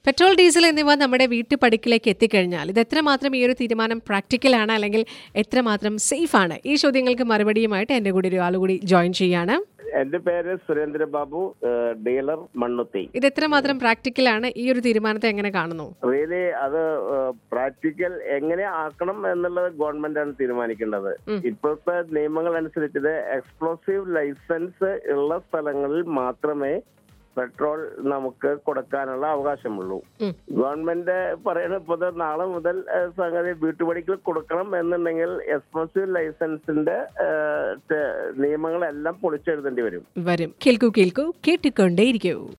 Petrol diesel എന്നിവ നമ്മുടെ വീട്ടുപടിക്കിലേക്ക് എത്തിക്കഴിഞ്ഞാൽ ഇത് എത്രമാത്രം ഈ ഒരു തീരുമാനം പ്രാക്ടിക്കൽ ആണ് അല്ലെങ്കിൽ എത്രമാത്രം സേഫ് ആണ് ഈ ചോദ്യങ്ങൾക്ക് മറുപടിയുമായിട്ട് എൻ്റെ കൂടെ ഒരു ആൾ കൂടി ജോയിൻ ചെയ്യാണ് എന്റെ പേര് സുരേന്ദ്രബാബു ഏഹ് ഡീലർ മണ്ണുത്തി ഇത് എത്രമാത്രം പ്രാക്ടിക്കൽ ആണ് ഈ ഒരു തീരുമാനത്തെ എങ്ങനെ കാണുന്നു റിയലി അത് പ്രാക്ടിക്കൽ എങ്ങനെ ആക്കണം എന്നുള്ളത് ഗവൺമെന്റ് ആണ് തീരുമാനിക്കേണ്ടത് ഉം. ഇപ്പോഴത്തെ നിയമങ്ങൾ അനുസരിച്ച് ഇത് എക്സ്പ്ലോസീവ് ലൈസൻസ് ഉള്ള സ്ഥലങ്ങളിൽ മാത്രമേ പെട്രോൾ നമുക്ക് കൊടുക്കാനുള്ള അവകാശമുള്ളൂ ഉം. ഗവൺമെന്റ് പറയുന്നത് ഇപ്പോൾ ഇത് നാളെ മുതൽ ഏഹ്, സംഗതി വീട്ടുപടിക്കൽ കൊടുക്കണം എന്നുണ്ടെങ്കിൽ എക്സ്പ്ലോസീവ് ലൈസൻസിന്റെ ഏഹ്, ടെ- നിയമങ്ങളെല്ലാം പൊളിച്ചെഴുതേണ്ടി വരും വരും കേൾക്കൂ കേൾക്കൂ കേട്ടിക്കൊണ്ടേയിരിക്കൂ